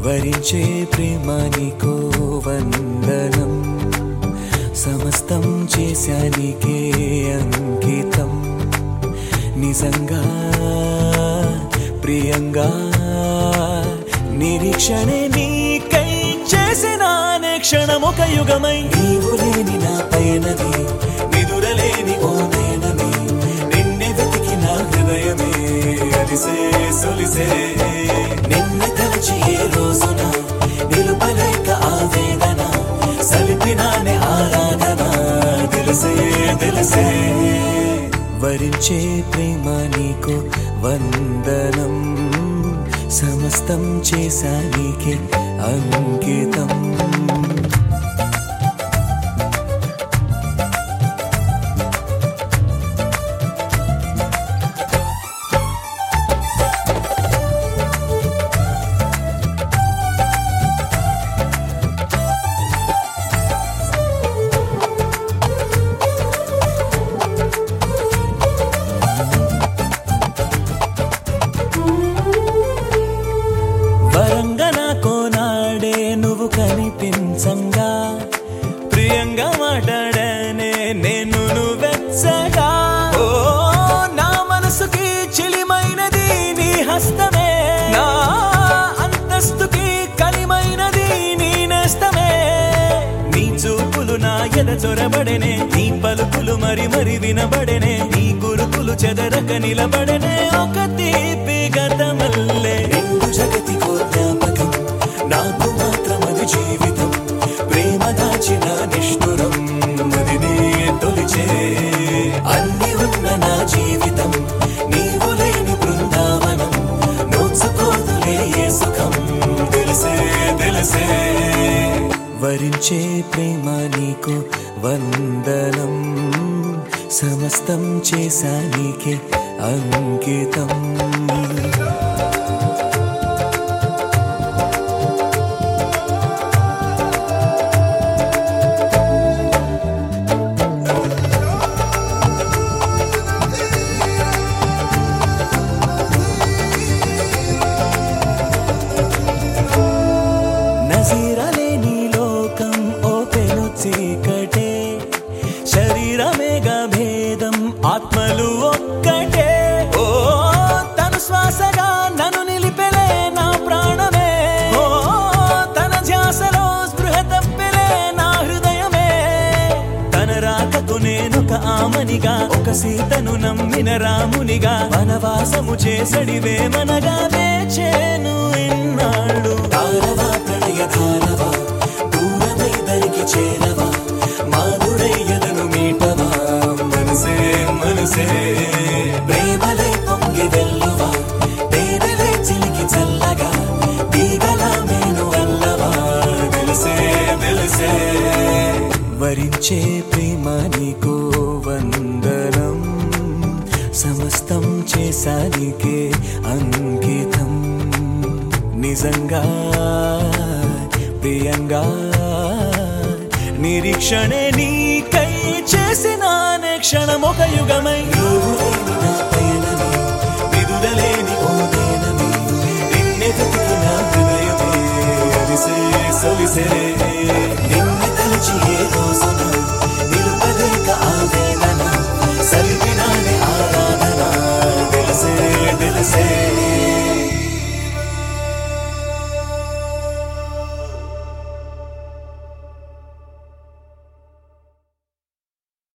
వరించే ప్రేమ నీకో వందనం సమస్తం చేశానికే అంకితం నిజంగా ప్రియంగా నిరీక్షణే నీకై చేసిన అనే క్షణం ఒక యుగమై నీవు లేని నా పయనమే నిదురలేని ఓ నయనమే నిన్నే వెతికి నా హృదయమే అలిసే సొలిసే నిన్ను తలచి ఏ రోజున నిలుపలేక ఆవేదన సలిపినానే ఆరాధన తెలిసే తెలిసే వరించే ప్రేమ నీకు వందనం సమస్తం చేశా నీకే అంకితం వరంగా నాకో నాడే నువ్వు కనిపించంగా ప్రియంగా మాట్లాడనే నేను నువ్వెచ్చగా ఓ నా మనసుకి చిలిమైనది నీ హస్తమే నా అంతస్తుకి కలిమైనది నీ నేస్తమే నీ చూపులు నా ఎద చొరబడెనే నీ పలుకులు మరి మరి వినబడెనే నీ గురుకులు చెదరక నిలబడెనే ఒక తీపి గతమల్లే నిండు జగతి జ్ఞాపకం నాకు మాత్రం అది జీవితం ప్రేమ దాచిన నిష్ఠురం అది నీ తొలిచే అన్ని ఉన్న నా జీవితం నీవు లేని బృందావనం నోచుకోదులే ఏ సుఖం తెలిసే తెలిసే వరించే ప్రేమ నీకు వందనం సమస్తం చేశా నీకే అంకితం నజీరలేని లోకం ఓ పెను చీకటే శరీరమేగా భేదం ఆత్మలు ఒక్కటే ఓ తను శ్వాసగా నన్ను నిలిపెలే నా ప్రాణమే ఓ తన ధ్యాసలో స్పృహ తప్పెలే నా హృదయమే తన రాకకు నేనొక ఆమనిగా ఒక సీతను నమ్మిన రామునిగా వనవాసము చేసడివే మనగా వేచేను ఇన్నాళ్ళు తారవా ప్రణయ ధారవా దూరమై దరికి చేరవా మాధురయ్యదను మీటవా మనసే మనసే ప్రేమలై పొంగి వెల్లువా తేనెలై చిలికి చల్లగా తీగలా మేను అల్లవా తెలిసే తెలిసే వరించే ప్రేమ నీకు వందనం సమస్తం చేశానికే అంకితం నిజంగా ప్రియంగా నిరీక్షణే నీకై చేసిన అనే క్షణం ఒక యుగమై నీవు లేని నా పయనమే విదురలేని ఓ దేనమే నిన్నె వెతికి నా హృదయమే అలిసే సొలిసే